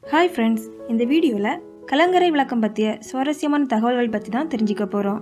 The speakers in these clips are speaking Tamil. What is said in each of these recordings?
ஹாய் ஃப்ரெண்ட்ஸ் இந்த வீடியோவில் கலங்கரை விளக்கம் பற்றிய சுவாரஸ்யமான தகவல்கள் பற்றி தான் தெரிஞ்சுக்க போகிறோம்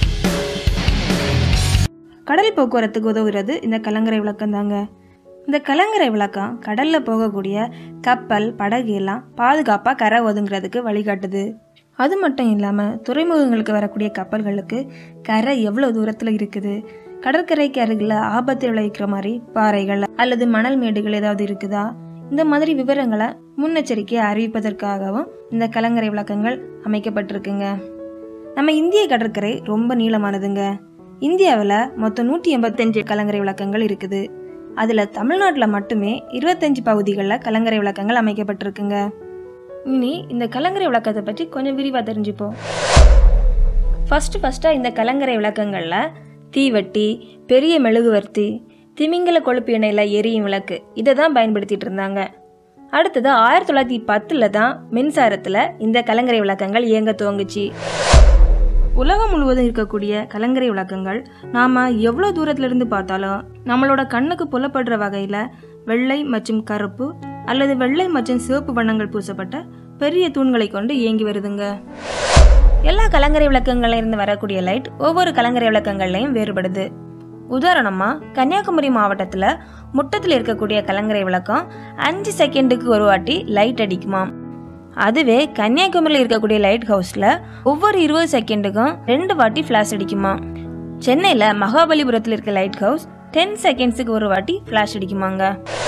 கடல் போக்குவரத்துக்கு உதவுறது இந்த கலங்கரை விளக்கம் தாங்க இந்த கலங்கரை விளக்கம் கடலில் போகக்கூடிய கப்பல் படகு எல்லாம் பாதுகாப்பாக கரை ஒதுங்கிறதுக்கு வழிகாட்டுது அது மட்டும் இல்லாமல் துறைமுகங்களுக்கு வரக்கூடிய கப்பல்களுக்கு கரை எவ்வளோ தூரத்தில் இருக்குது கடற்கரைக்கு அருகில் ஆபத்தை விளைவிக்கிற மாதிரி பாறைகள் அல்லது மணல் மேடுகள் ஏதாவது இருக்குதா இந்த மாதிரி விவரங்களை முன்னெச்சரிக்கையை அறிவிப்பதற்காகவும் இந்த கலங்கரை விளக்கங்கள் அமைக்கப்பட்டிருக்குங்க நம்ம இந்திய கடற்கரை ரொம்ப நீளமானதுங்க இந்தியாவில் மொத்தம் நூற்றி எண்பத்தஞ்சு கலங்கரை விளக்கங்கள் இருக்குது அதில் தமிழ்நாட்டில் மட்டுமே இருபத்தஞ்சு பகுதிகளில் கலங்கரை விளக்கங்கள் அமைக்கப்பட்டிருக்குங்க இனி இந்த கலங்கரை விளக்கத்தை பற்றி கொஞ்சம் விரிவாக தெரிஞ்சுப்போம் ஃபஸ்ட்டு ஃபஸ்ட்டாக இந்த கலங்கரை விளக்கங்களில் தீவட்டி பெரிய மெழுகுவர்த்தி திமிங்கல கொழுப்பு எண்ணெயில் எரியும் விளக்கு இதை தான் பயன்படுத்திட்டு இருந்தாங்க அடுத்தது ஆயிரத்தி தொள்ளாயிரத்தி பத்தில் தான் மின்சாரத்தில் இந்த கலங்கரை விளக்கங்கள் இயங்க துவங்குச்சு உலகம் முழுவதும் இருக்கக்கூடிய கலங்கரை விளக்கங்கள் நாம் எவ்வளோ தூரத்திலிருந்து பார்த்தாலும் நம்மளோட கண்ணுக்கு புலப்படுற வகையில் வெள்ளை மற்றும் கருப்பு அல்லது வெள்ளை மற்றும் சிவப்பு வண்ணங்கள் பூசப்பட்ட பெரிய தூண்களை கொண்டு இயங்கி வருதுங்க எல்லா கலங்கரை விளக்கங்கள்ல இருந்து வரக்கூடிய லைட் ஒவ்வொரு கலங்கரை விளக்கங்கள்லையும் வேறுபடுது உதாரணமாக கன்னியாகுமரி மாவட்டத்தில் முட்டத்தில் இருக்கக்கூடிய கலங்கரை விளக்கம் அஞ்சு செகண்டுக்கு ஒரு வாட்டி லைட் அடிக்குமாம் அதுவே கன்னியாகுமரியில் இருக்கக்கூடிய லைட் ஹவுஸில் ஒவ்வொரு இருபது செகண்டுக்கும் ரெண்டு வாட்டி ஃப்ளாஷ் அடிக்குமா சென்னையில் மகாபலிபுரத்தில் இருக்க லைட் ஹவுஸ் டென் செகண்ட்ஸுக்கு ஒரு வாட்டி ஃப்ளாஷ் அடிக்குமாங்க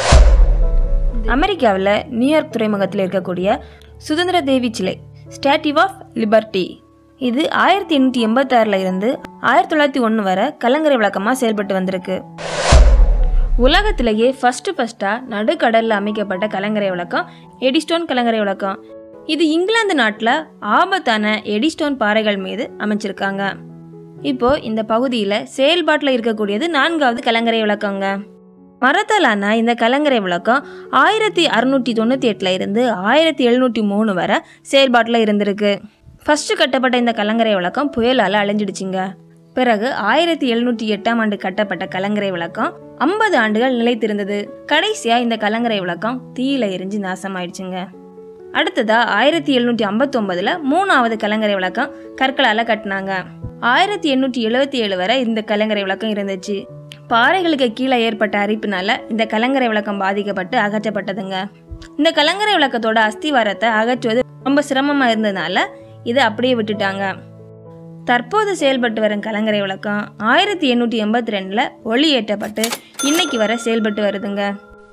அமெரிக்காவில் நியூயார்க் துறைமுகத்தில் இருக்கக்கூடிய சுதந்திர தேவி சிலை ஸ்டாட்யூ ஆஃப் லிபர்ட்டி இது ஆயிரத்தி எண்ணூற்றி எண்பத்தாறில் இருந்து ஆயிரத்தி தொள்ளாயிரத்தி ஒன்று வரை கலங்கரை விளக்கமாக செயல்பட்டு வந்திருக்கு உலகத்திலேயே ஃபஸ்ட்டு ஃபஸ்ட்டாக நடுக்கடலில் அமைக்கப்பட்ட கலங்கரை விளக்கம் எடிஸ்டோன் கலங்கரை விளக்கம் இது இங்கிலாந்து நாட்டில் ஆபத்தான எடிஸ்டோன் பாறைகள் மீது அமைச்சிருக்காங்க இப்போ இந்த பகுதியில் செயல்பாட்டில் இருக்கக்கூடியது நான்காவது கலங்கரை விளக்கங்க மரத்தாலான இந்த கலங்கரை விளக்கம் ஆயிரத்தி அறுநூற்றி தொண்ணூற்றி எட்டில் இருந்து ஆயிரத்தி எழுநூற்றி மூணு வரை செயல்பாட்டில் இருந்திருக்கு ஃபஸ்ட்டு கட்டப்பட்ட இந்த கலங்கரை விளக்கம் புயலால் அழிஞ்சிடுச்சுங்க பிறகு ஆயிரத்தி எழுநூற்றி எட்டாம் ஆண்டு கட்டப்பட்ட கலங்கரை விளக்கம் ஐம்பது ஆண்டுகள் நிலைத்திருந்தது கடைசியா இந்த கலங்கரை விளக்கம் தீயில எரிஞ்சு நாசமாயிடுச்சுங்க அடுத்ததா ஆயிரத்தி எழுநூற்றி ஐம்பத்தொன்பதுல மூணாவது கலங்கரை விளக்கம் கற்களால கட்டினாங்க ஆயிரத்தி எண்ணூற்றி எழுபத்தி ஏழு வரை இந்த கலங்கரை விளக்கம் இருந்துச்சு பாறைகளுக்கு கீழே ஏற்பட்ட அரிப்புனால இந்த கலங்கரை விளக்கம் பாதிக்கப்பட்டு அகற்றப்பட்டதுங்க இந்த கலங்கரை விளக்கத்தோட அஸ்திவாரத்தை அகற்றுவது ரொம்ப சிரமமா இருந்ததுனால இதை அப்படியே விட்டுட்டாங்க தற்போது செயல்பட்டு வரும் கலங்கரை விளக்கம் ஆயிரத்தி எண்ணூற்றி எண்பத்தி ரெண்டில் ஒளி ஏற்றப்பட்டு இன்னைக்கு வரை செயல்பட்டு வருதுங்க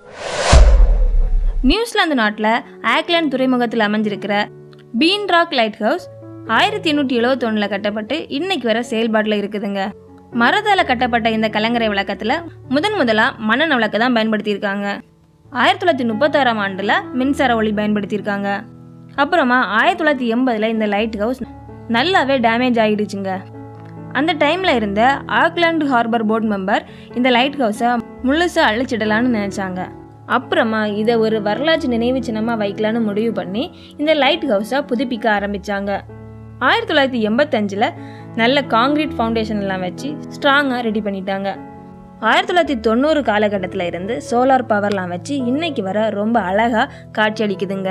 நியூசிலாந்து நாட்டில் ஆக்லாந்து துறைமுகத்தில் அமைஞ்சிருக்கிற பீன் ராக் லைட் ஹவுஸ் ஆயிரத்தி எண்ணூற்றி எழுவத்தொன்னில் கட்டப்பட்டு இன்னைக்கு வரை செயல்பாட்டில் இருக்குதுங்க மரத்தால கட்டப்பட்ட இந்த கலங்கரை விளக்கத்தில் முதன் முதலாக மண்ணெண்ண விளக்கு தான் பயன்படுத்தியிருக்காங்க ஆயிரத்தி தொள்ளாயிரத்தி முப்பத்தாறாம் ஆண்டில் மின்சார ஒளி பயன்படுத்தியிருக்காங்க அப்புறமா ஆயிரத்தி தொள்ளாயிரத்தி எண்பதில் இந்த லைட் ஹவுஸ் நல்லாவே டேமேஜ் ஆகிடுச்சுங்க அந்த டைமில் இருந்த ஆக்லாந்து ஹார்பர் போர்டு மெம்பர் இந்த லைட் ஹவுஸை முழுசாக அழிச்சிடலான்னு நினச்சாங்க அப்புறமா இதை ஒரு வரலாற்று நினைவு சின்னமாக வைக்கலான்னு முடிவு பண்ணி இந்த லைட் ஹவுஸை புதுப்பிக்க ஆரம்பித்தாங்க ஆயிரத்தி தொள்ளாயிரத்தி எண்பத்தஞ்சில் நல்ல காங்கிரீட் ஃபவுண்டேஷன் எல்லாம் வச்சு ஸ்ட்ராங்காக ரெடி பண்ணிட்டாங்க ஆயிரத்தி தொள்ளாயிரத்தி தொண்ணூறு காலகட்டத்தில் இருந்து சோலார் பவர்லாம் வச்சு இன்னைக்கு வர ரொம்ப அழகாக காட்சியளிக்குதுங்க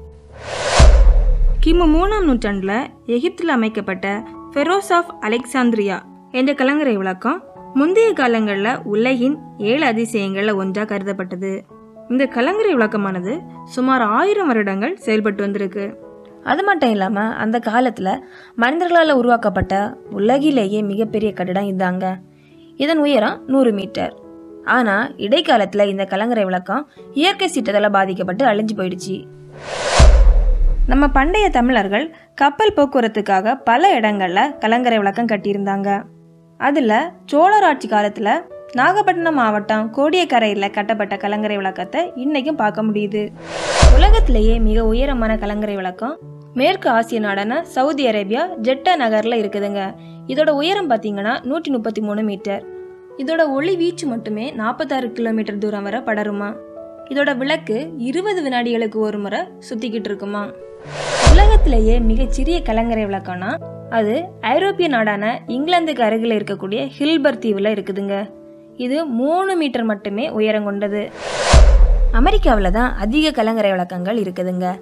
கிமு மூணாம் நூற்றாண்டில் எகிப்தில் அமைக்கப்பட்ட ஃபெரோஸ் ஆஃப் அலெக்சாந்திரியா என்ற கலங்கரை விளக்கம் முந்தைய காலங்களில் உலகின் ஏழு அதிசயங்களில் ஒன்றாக கருதப்பட்டது இந்த கலங்கரை விளக்கமானது சுமார் ஆயிரம் வருடங்கள் செயல்பட்டு வந்திருக்கு அது மட்டும் இல்லாமல் அந்த காலத்தில் மனிதர்களால் உருவாக்கப்பட்ட உலகிலேயே மிகப்பெரிய கட்டிடம் இதாங்க இதன் உயரம் நூறு மீட்டர் ஆனால் இடைக்காலத்தில் இந்த கலங்கரை விளக்கம் இயற்கை சீற்றத்தால் பாதிக்கப்பட்டு அழிஞ்சு போயிடுச்சு நம்ம பண்டைய தமிழர்கள் கப்பல் போக்குவரத்துக்காக பல இடங்களில் கலங்கரை விளக்கம் கட்டியிருந்தாங்க அதில் சோழர் ஆட்சி காலத்தில் நாகப்பட்டினம் மாவட்டம் கோடியக்கரையில் கட்டப்பட்ட கலங்கரை விளக்கத்தை இன்னைக்கும் பார்க்க முடியுது உலகத்திலேயே மிக உயரமான கலங்கரை விளக்கம் மேற்கு ஆசிய நாடான சவுதி அரேபியா ஜெட்டா நகரில் இருக்குதுங்க இதோட உயரம் பார்த்தீங்கன்னா நூற்றி முப்பத்தி மூணு மீட்டர் இதோட ஒளி வீச்சு மட்டுமே நாற்பத்தாறு கிலோமீட்டர் தூரம் வரை படருமா இதோட விளக்கு இருபது வினாடிகளுக்கு ஒரு முறை சுத்திக்கிட்டு இருக்குமா உலகத்திலேயே மிகச்சிறிய கலங்கரை விளக்கம்னா அது ஐரோப்பிய நாடான இங்கிலாந்துக்கு அருகில் இருக்கக்கூடிய ஹில்பர் தீவில் இருக்குதுங்க இது மூணு மீட்டர் மட்டுமே உயரம் கொண்டது அமெரிக்காவில் தான் அதிக கலங்கரை விளக்கங்கள் இருக்குதுங்க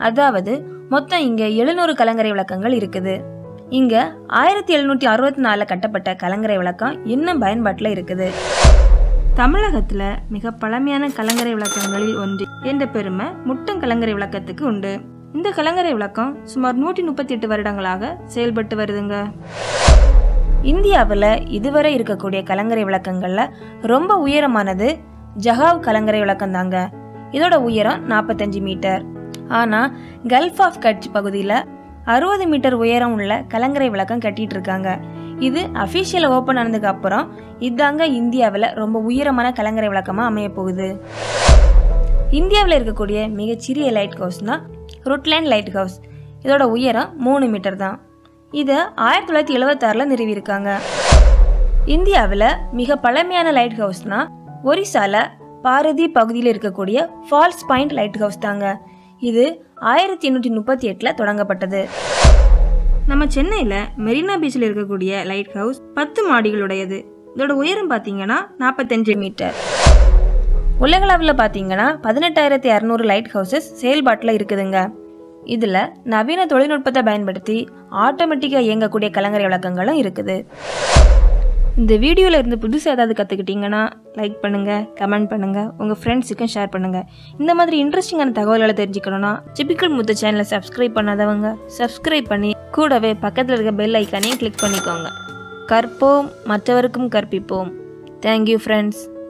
அதாவது மொத்தம் இங்கே எழுநூறு கலங்கரை விளக்கங்கள் இருக்குது இங்கே ஆயிரத்தி எழுநூற்றி அறுபத்தி நாலில் கட்டப்பட்ட கலங்கரை விளக்கம் இன்னும் பயன்பாட்டில் இருக்குது தமிழகத்தில் மிக பழமையான கலங்கரை விளக்கங்களில் ஒன்று என்ற பெருமை முட்டம் கலங்கரை விளக்கத்துக்கு உண்டு இந்த கலங்கரை விளக்கம் சுமார் நூற்றி முப்பத்தி எட்டு வருடங்களாக செயல்பட்டு வருதுங்க இந்தியாவில் இதுவரை இருக்கக்கூடிய கலங்கரை விளக்கங்களில் ரொம்ப உயரமானது ஜஹாவ் கலங்கரை விளக்கம் தாங்க இதோட உயரம் நாற்பத்தஞ்சு மீட்டர் ஆனால் கல்ஃப் ஆஃப் கட்ச் பகுதியில் அறுபது மீட்டர் உயரம் உள்ள கலங்கரை விளக்கம் கட்டிட்டு இருக்காங்க இது அஃபிஷியல் ஓப்பன் ஆனதுக்கு அப்புறம் இதாங்க இந்தியாவில் ரொம்ப உயரமான கலங்கரை விளக்கமாக அமைய போகுது இந்தியாவில் இருக்கக்கூடிய மிகச்சிறிய லைட் ஹவுஸ்னா ருட்லேண்ட் லைட் ஹவுஸ் இதோட உயரம் மூணு மீட்டர் தான் இதை ஆயிரத்தி தொள்ளாயிரத்தி எழுபத்தாறில் நிறுவியிருக்காங்க இந்தியாவில் மிக பழமையான லைட் ஹவுஸ்னா ஒரிசால பாரதி பகுதியில் இருக்கக்கூடிய ஃபால்ஸ் பாயிண்ட் லைட் ஹவுஸ் தாங்க இது ஆயிரத்தி எண்ணூற்றி முப்பத்தி எட்டில் தொடங்கப்பட்டது நம்ம சென்னையில் மெரினா பீச்சில் இருக்கக்கூடிய லைட் ஹவுஸ் பத்து மாடிகளுடையது இதோட உயரம் பார்த்தீங்கன்னா நாற்பத்தஞ்சு மீட்டர் உலகளவில் பார்த்தீங்கன்னா பதினெட்டாயிரத்தி இரநூறு லைட் ஹவுசஸ் செயல்பாட்டில் இருக்குதுங்க இதில் நவீன தொழில்நுட்பத்தை பயன்படுத்தி ஆட்டோமேட்டிக்காக இயங்கக்கூடிய கலங்கரை விளக்கங்களும் இருக்குது இந்த வீடியோவில் இருந்து புதுசாக ஏதாவது கற்றுக்கிட்டிங்கன்னா லைக் பண்ணுங்கள் கமெண்ட் பண்ணுங்கள் உங்கள் ஃப்ரெண்ட்ஸுக்கும் ஷேர் பண்ணுங்கள் இந்த மாதிரி இன்ட்ரெஸ்டிங்கான தகவல்களை தெரிஞ்சுக்கணுன்னா டிபிக்கல் முத்த சேனலை சப்ஸ்கிரைப் பண்ணாதவங்க சப்ஸ்கிரைப் பண்ணி கூடவே பக்கத்தில் இருக்க பெல் ஐக்கானையும் கிளிக் பண்ணிக்கோங்க கற்போம் மற்றவருக்கும் கற்பிப்போம் தேங்க்யூ ஃப்ரெண்ட்ஸ்